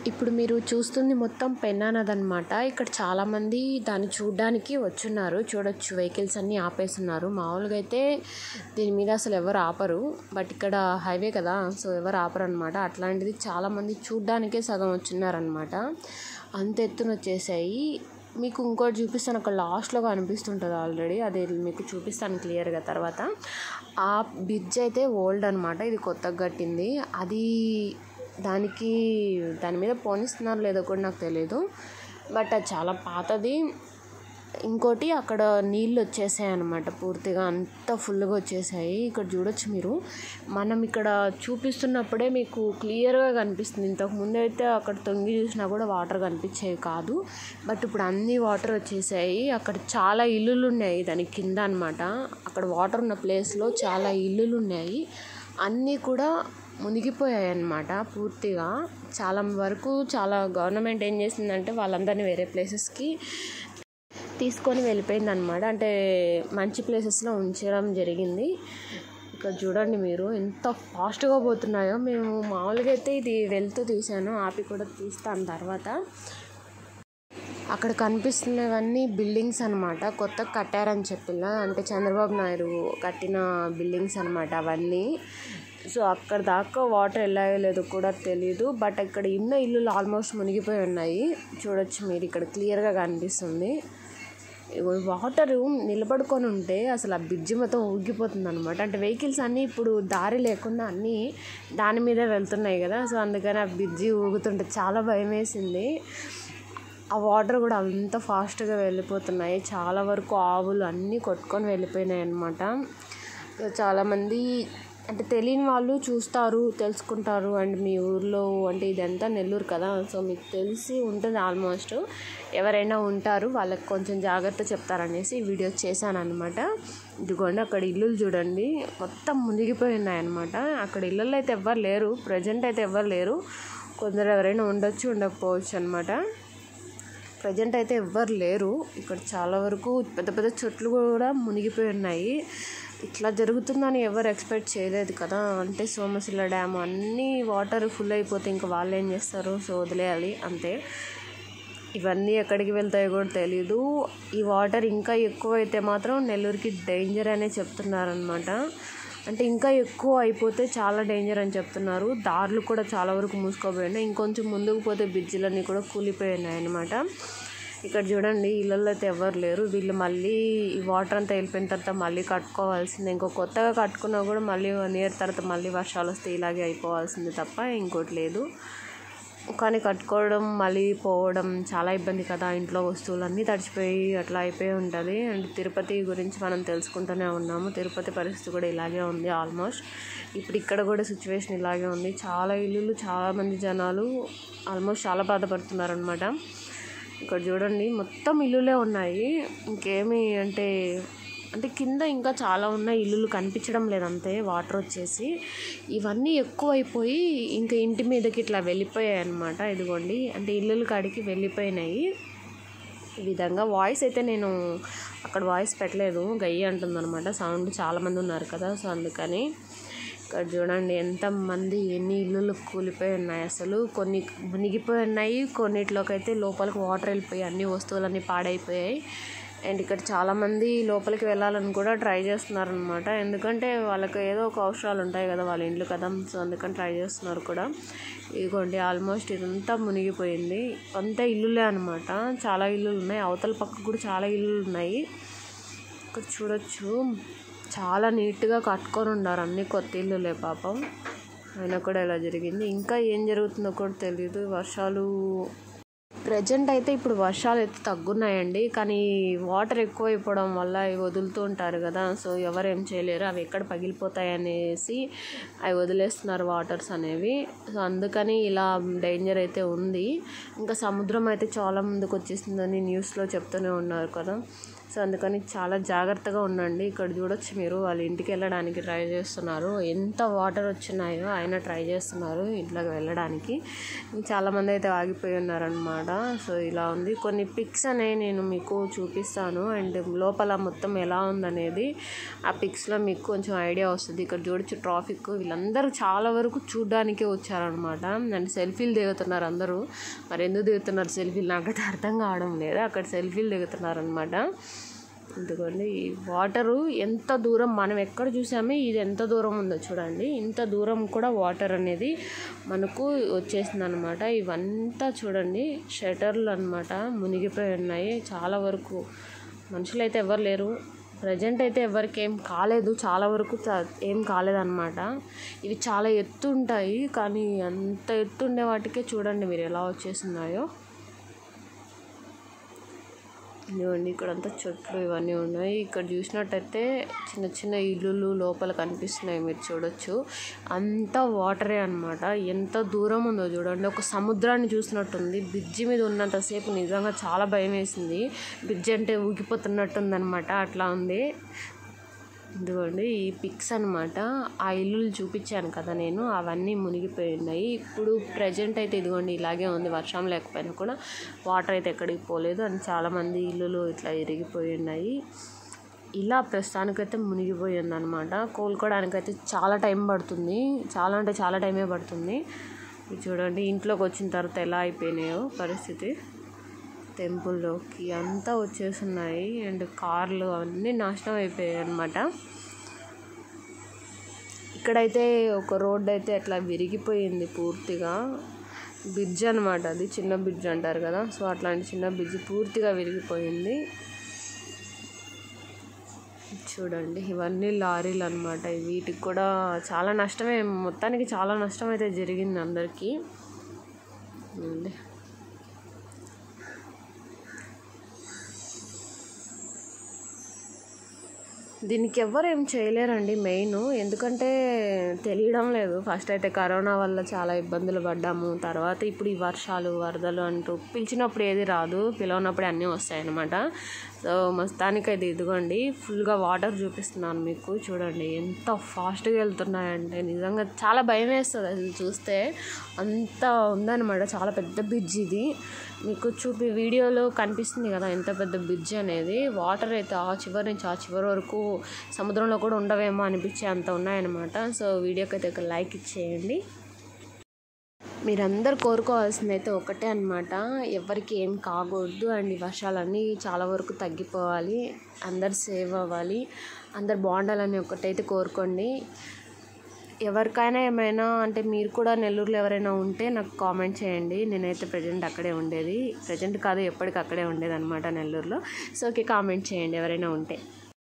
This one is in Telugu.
ఇప్పుడు మీరు చూస్తుంది మొత్తం పెన్నా నది అనమాట ఇక్కడ చాలామంది దాన్ని చూడడానికి వచ్చున్నారు చూడొచ్చు వెహికల్స్ అన్నీ ఆపేస్తున్నారు మామూలుగా అయితే దీని మీద అసలు ఎవరు ఆపరు బట్ ఇక్కడ హైవే కదా సో ఎవరు ఆపరు అనమాట అట్లాంటిది చాలామంది చూడ్డానికే సగం వచ్చున్నారనమాట అంత ఎత్తున వచ్చేసాయి మీకు ఇంకోటి చూపిస్తాను అక్కడ లాస్ట్లో కనిపిస్తుంటుంది ఆల్రెడీ అది మీకు చూపిస్తాను క్లియర్గా తర్వాత ఆ బ్రిడ్జ్ అయితే ఓల్డ్ అనమాట ఇది కొత్తగా కట్టింది అది దానికి దాని మీద పోనిస్తున్నారు లేదో కూడా నాకు తెలియదు బట్ అది చాలా పాతది ఇంకోటి అక్కడ నీళ్ళు వచ్చేసాయి అనమాట పూర్తిగా అంత ఫుల్గా వచ్చేసాయి ఇక్కడ చూడొచ్చు మీరు మనం ఇక్కడ చూపిస్తున్నప్పుడే మీకు క్లియర్గా కనిపిస్తుంది ఇంతకు ముందు అయితే అక్కడ తొంగి చూసినా కూడా వాటర్ కనిపించేవి కాదు బట్ ఇప్పుడు అన్ని వాటర్ వచ్చేసాయి అక్కడ చాలా ఇల్లులు ఉన్నాయి దాని కింద అనమాట అక్కడ వాటర్ ఉన్న ప్లేస్లో చాలా ఇల్లులు ఉన్నాయి అన్నీ కూడా మునిగిపోయాయి అన్నమాట పూర్తిగా చాలా వరకు చాలా గవర్నమెంట్ ఏం చేసిందంటే వాళ్ళందరినీ వేరే ప్లేసెస్కి తీసుకొని వెళ్ళిపోయింది అనమాట అంటే మంచి ప్లేసెస్లో ఉంచడం జరిగింది ఇక్కడ చూడండి మీరు ఎంత ఫాస్ట్గా పోతున్నాయో మేము మామూలుగా అయితే ఇది వెళ్తూ తీసాను ఆపి కూడా తీస్తాను తర్వాత అక్కడ కనిపిస్తున్నవన్నీ బిల్డింగ్స్ అనమాట కొత్త కట్టారని చెప్పిన అంటే చంద్రబాబు నాయుడు కట్టిన బిల్డింగ్స్ అనమాట అవన్నీ సో అక్కడ దాకా వాటర్ వెళ్ళాయో లేదో కూడా తెలీదు బట్ ఇక్కడ ఉన్న ఇల్లులు ఆల్మోస్ట్ మునిగిపోయి ఉన్నాయి చూడొచ్చు మీరు ఇక్కడ క్లియర్గా కనిపిస్తుంది వాటర్ నిలబడుకొని ఉంటే అసలు ఆ బ్రిడ్జి మొత్తం ఊగిపోతుంది అనమాట అంటే వెహికల్స్ అన్నీ ఇప్పుడు దారి లేకుండా అన్నీ దాని మీదే వెళ్తున్నాయి కదా సో అందుకని ఆ బ్రిడ్జి ఊగుతుంటే చాలా భయం వేసింది ఆ వాటర్ కూడా అంత ఫాస్ట్గా వెళ్ళిపోతున్నాయి చాలా వరకు ఆవులు అన్నీ కొట్టుకొని వెళ్ళిపోయినాయి అనమాట చాలామంది అంటే తెలియని వాళ్ళు చూస్తారు తెలుసుకుంటారు అండ్ మీ ఊర్లో అంటే ఇదంతా నెల్లూరు కదా సో మీకు తెలిసి ఉంటుంది ఆల్మోస్ట్ ఎవరైనా ఉంటారు వాళ్ళకి కొంచెం జాగ్రత్త చెప్తారనేసి ఈ వీడియో చేశాను అనమాట ఇదిగోండి అక్కడ ఇల్లులు చూడండి మొత్తం మునిగిపోయి ఉన్నాయన్నమాట అక్కడ ఇళ్ళల్లో అయితే ఎవ్వరు లేరు ప్రజెంట్ అయితే ఎవ్వరు లేరు కొందరు ఎవరైనా ఉండొచ్చు ఉండకపోవచ్చు అనమాట ప్రజెంట్ అయితే ఎవ్వరు లేరు ఇక్కడ చాలా వరకు పెద్ద పెద్ద చెట్లు కూడా మునిగిపోయి ఉన్నాయి ఇట్లా జరుగుతుందని ఎవరు ఎక్స్పెక్ట్ చేయలేదు కదా అంటే సోమశిల డ్యామ్ అన్నీ వాటర్ ఫుల్ అయిపోతే ఇంకా వాళ్ళు ఏం చేస్తారు సో వదిలేయాలి అంతే ఇవన్నీ ఎక్కడికి వెళ్తాయో కూడా తెలీదు ఈ వాటర్ ఇంకా ఎక్కువ అయితే మాత్రం నెల్లూరుకి డేంజర్ అనే చెప్తున్నారనమాట అంటే ఇంకా ఎక్కువ అయిపోతే చాలా డేంజర్ అని చెప్తున్నారు దారులు కూడా చాలా వరకు మూసుకోపోయినాయి ఇంకొంచెం ముందుకు పోతే బ్రిడ్జిలన్నీ కూడా కూలిపోయినాయి అనమాట ఇక్కడ చూడండి ఇళ్ళల్లో అయితే ఎవరు లేరు వీళ్ళు మళ్ళీ ఈ వాటర్ అంతా వెళ్ళిపోయిన తర్వాత మళ్ళీ కట్టుకోవాల్సిందే ఇంకో కొత్తగా కట్టుకున్నా కూడా మళ్ళీ వన్ ఇయర్ తర్వాత మళ్ళీ వర్షాలు వస్తే ఇలాగే అయిపోవాల్సిందే తప్ప ఇంకోటి లేదు కానీ కట్టుకోవడం మళ్ళీ పోవడం చాలా ఇబ్బంది కదా ఇంట్లో వస్తువులన్నీ తడిచిపోయి అట్లా అయిపోయి ఉంటుంది అండ్ తిరుపతి గురించి మనం తెలుసుకుంటూనే ఉన్నాము తిరుపతి పరిస్థితి కూడా ఇలాగే ఉంది ఆల్మోస్ట్ ఇప్పుడు ఇక్కడ కూడా సిచ్యువేషన్ ఇలాగే ఉంది చాలా ఇల్లులు చాలా మంది జనాలు ఆల్మోస్ట్ చాలా బాధపడుతున్నారు అనమాట ఇక్కడ చూడండి మొత్తం ఇల్లులే ఉన్నాయి ఇంకేమి అంటే అంటే కింద ఇంకా చాలా ఉన్నాయి ఇల్లులు కనిపించడం లేదంతే వాటర్ వచ్చేసి ఇవన్నీ ఎక్కువ అయిపోయి ఇంకా ఇంటి మీదకి ఇట్లా వెళ్ళిపోయాయి అనమాట ఇదిగోండి అంటే ఇల్లుల కాడికి వెళ్ళిపోయినాయి ఈ విధంగా వాయిస్ అయితే నేను అక్కడ వాయిస్ పెట్టలేదు గయ్యి అంటుందన్నమాట సౌండ్ చాలామంది ఉన్నారు కదా సో అందుకని ఇక్కడ చూడండి ఎంతమంది ఎన్ని ఇల్లులు కూలిపోయి ఉన్నాయి అసలు కొన్ని మునిగిపోయి ఉన్నాయి కొన్నిట్లోకి అయితే లోపలికి వాటర్ వెళ్ళిపోయి అన్ని వస్తువులన్నీ పాడైపోయాయి అండ్ ఇక్కడ చాలామంది లోపలికి వెళ్ళాలని కూడా ట్రై చేస్తున్నారు అనమాట ఎందుకంటే వాళ్ళకి ఏదో ఒక అవసరాలు ఉంటాయి కదా వాళ్ళ ఇంట్లో కదా సో అందుకని ట్రై చేస్తున్నారు కూడా ఇదిగోండి ఆల్మోస్ట్ ఇదంతా మునిగిపోయింది అంతా ఇల్లులే అనమాట చాలా ఇల్లులు ఉన్నాయి అవతల పక్క కూడా చాలా ఇల్లులు ఉన్నాయి ఇక్కడ చూడొచ్చు చాలా నీట్గా కట్టుకొని ఉన్నారు అన్ని కొత్త ఇల్లులే పాపం అయినా కూడా ఇలా జరిగింది ఇంకా ఏం జరుగుతుందో కూడా తెలియదు వర్షాలు ప్రజెంట్ అయితే ఇప్పుడు వర్షాలు అయితే తగ్గున్నాయండి కానీ వాటర్ ఎక్కువ అయిపోవడం వల్ల అవి వదులుతూ ఉంటారు కదా సో ఎవరు ఏం చేయలేరు అవి ఎక్కడ పగిలిపోతాయి అనేసి అవి వదిలేస్తున్నారు వాటర్స్ అనేవి సో అందుకని ఇలా డేంజర్ అయితే ఉంది ఇంకా సముద్రం అయితే చాలా ముందుకు వచ్చేసిందని న్యూస్లో చెప్తూనే ఉన్నారు కదా సో అందుకని చాలా జాగ్రత్తగా ఉండండి ఇక్కడ చూడొచ్చు మీరు వాళ్ళ ఇంటికి వెళ్ళడానికి ట్రై చేస్తున్నారు ఎంత వాటర్ వచ్చినాయో ఆయన ట్రై చేస్తున్నారు ఇంట్లోకి వెళ్ళడానికి చాలామంది అయితే ఆగిపోయి ఉన్నారనమాట సో ఇలా ఉంది కొన్ని పిక్స్ అనేవి నేను మీకు చూపిస్తాను అండ్ లోపల మొత్తం ఎలా ఉందనేది ఆ పిక్స్లో మీకు కొంచెం ఐడియా వస్తుంది ఇక్కడ చూడొచ్చు ట్రాఫిక్ వీళ్ళందరూ చాలా వరకు చూడడానికే వచ్చారనమాట అండ్ సెల్ఫీలు దిగుతున్నారు అందరూ మరి ఎందుకు దిగుతున్నారు సెల్ఫీలు నాకైతే అర్థం కావడం లేదు అక్కడ సెల్ఫీలు దిగుతున్నారు అనమాట ఎందుకండి ఈ వాటరు ఎంత దూరం మనం ఎక్కడ చూసామో ఇది ఎంత దూరం ఉందో చూడండి ఇంత దూరం కూడా వాటర్ అనేది మనకు వచ్చేసింది అనమాట ఇవంతా చూడండి షటర్లు అనమాట మునిగిపోయి ఉన్నాయి చాలా వరకు మనుషులు అయితే ఎవరు లేరు ప్రజెంట్ అయితే ఎవరికి ఏం కాలేదు చాలా వరకు చ- ఏం కాలేదన్నమాట ఇవి చాలా ఎత్తు ఉంటాయి కానీ అంత ఎత్తు ఉండే వాటికే చూడండి మీరు ఎలా వచ్చేస్తున్నాయో ఇదిగోండి ఇక్కడంతా చెట్లు ఇవన్నీ ఉన్నాయి ఇక్కడ చూసినట్టయితే చిన్న చిన్న ఇల్లులు లోపల కనిపిస్తున్నాయి మీరు చూడొచ్చు అంతా వాటరే అన్నమాట ఎంత దూరం ఉందో చూడండి ఒక సముద్రాన్ని చూసినట్టుంది బ్రిడ్జి మీద ఉన్నంతసేపు నిజంగా చాలా భయం వేసింది బ్రిడ్జ్ అంటే ఊగిపోతున్నట్టుంది అనమాట అట్లా ఉంది ఇదిగోండి ఈ పిక్స్ అనమాట ఆ ఇల్లులు చూపించాను కదా నేను అవన్నీ మునిగిపోయి ఉన్నాయి ఇప్పుడు ప్రజెంట్ అయితే ఇదిగోండి ఇలాగే ఉంది వర్షం లేకపోయినా కూడా వాటర్ అయితే ఎక్కడికి పోలేదు అండ్ చాలామంది ఇల్లులు ఇట్లా ఇరిగిపోయి ఉన్నాయి ఇలా ప్రస్తుతానికైతే మునిగిపోయింది అనమాట కోలుకోవడానికైతే చాలా టైం పడుతుంది చాలా అంటే చాలా టైమే పడుతుంది ఇది చూడండి ఇంట్లోకి వచ్చిన తర్వాత ఎలా అయిపోయినాయో పరిస్థితి టెంపుల్లోకి అంతా వచ్చేస్తున్నాయి అండ్ కార్లు అవన్నీ నాశనం అయిపోయాయి అనమాట ఇక్కడైతే ఒక రోడ్ అయితే అట్లా విరిగిపోయింది పూర్తిగా బ్రిడ్జ్ అనమాట అది చిన్న బ్రిడ్జ్ అంటారు కదా సో అట్లాంటి చిన్న బ్రిడ్జ్ పూర్తిగా విరిగిపోయింది చూడండి ఇవన్నీ లారీలు అనమాట వీటికి కూడా చాలా నష్టమే మొత్తానికి చాలా నష్టం అయితే జరిగింది అందరికీ ఉంది. దీనికి ఎవ్వరు ఏం చేయలేరండి మెయిన్ ఎందుకంటే తెలియడం లేదు ఫస్ట్ అయితే కరోనా వల్ల చాలా ఇబ్బందులు పడ్డాము తర్వాత ఇప్పుడు ఈ వర్షాలు వరదలు అంటూ పిలిచినప్పుడు ఏది రాదు పిలవనప్పుడే అన్నీ వస్తాయి అన్నమాట సో మొత్తానికైతే ఇదిగోండి ఫుల్గా వాటర్ చూపిస్తున్నాను మీకు చూడండి ఎంత ఫాస్ట్గా వెళ్తున్నాయంటే నిజంగా చాలా భయం వేస్తుంది అసలు చూస్తే అంత ఉందన్నమాట చాలా పెద్ద బ్రిడ్జ్ ఇది మీకు చూపి వీడియోలో కనిపిస్తుంది కదా ఎంత పెద్ద బ్రిడ్జ్ అనేది వాటర్ అయితే ఆ చివరి నుంచి ఆ చివరి వరకు సముద్రంలో కూడా ఉండవేమో అనిపించే అంత ఉన్నాయన్నమాట సో వీడియోకి అయితే ఒక లైక్ ఇచ్చేయండి మీరందరు కోరుకోవాల్సింది అయితే ఒకటే అనమాట ఎవరికి ఏం కాకూడదు అండ్ ఈ వర్షాలన్నీ చాలా వరకు తగ్గిపోవాలి అందరు సేవ్ అవ్వాలి అందరు బాగుండాలని ఒకటైతే కోరుకోండి ఎవరికైనా ఏమైనా అంటే మీరు కూడా నెల్లూరులో ఎవరైనా ఉంటే నాకు కామెంట్ చేయండి నేనైతే ప్రజెంట్ అక్కడే ఉండేది ప్రజెంట్ కాదు ఎప్పటికీ అక్కడే ఉండేది అనమాట నెల్లూరులో సో ఓకే కామెంట్ చేయండి ఎవరైనా ఉంటే